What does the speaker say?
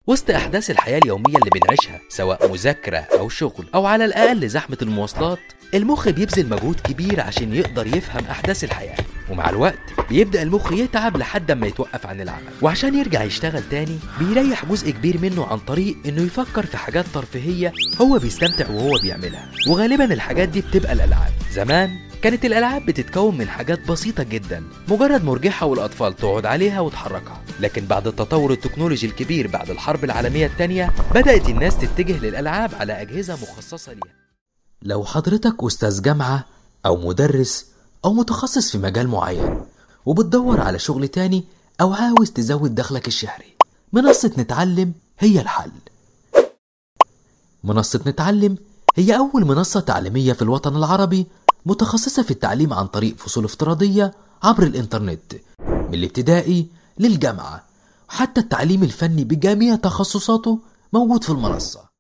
وسط أحداث الحياة اليومية اللي بنعيشها سواء مذاكرة أو شغل أو على الأقل زحمة المواصلات المخ بيبذل مجهود كبير عشان يقدر يفهم أحداث الحياة ومع الوقت بيبدأ المخ يتعب لحد ما يتوقف عن العمل وعشان يرجع يشتغل تاني بيريح جزء كبير منه عن طريق إنه يفكر في حاجات ترفيهية هو بيستمتع وهو بيعملها وغالبا الحاجات دي بتبقى الألعاب زمان كانت الألعاب بتتكون من حاجات بسيطة جدا مجرد مرجحة والأطفال تقعد عليها وتحركها لكن بعد التطور التكنولوجي الكبير بعد الحرب العالمية الثانية بدأت الناس تتجه للألعاب على أجهزة مخصصة ليها لو حضرتك أستاذ جامعة أو مدرس أو متخصص في مجال معين وبتدور على شغل تاني أو عاوز تزود دخلك الشهري منصة نتعلم هي الحل منصة نتعلم هي أول منصة تعليمية في الوطن العربي متخصصة في التعليم عن طريق فصول افتراضية عبر الإنترنت من الابتدائي للجامعة حتى التعليم الفني بجميع تخصصاته موجود في المنصة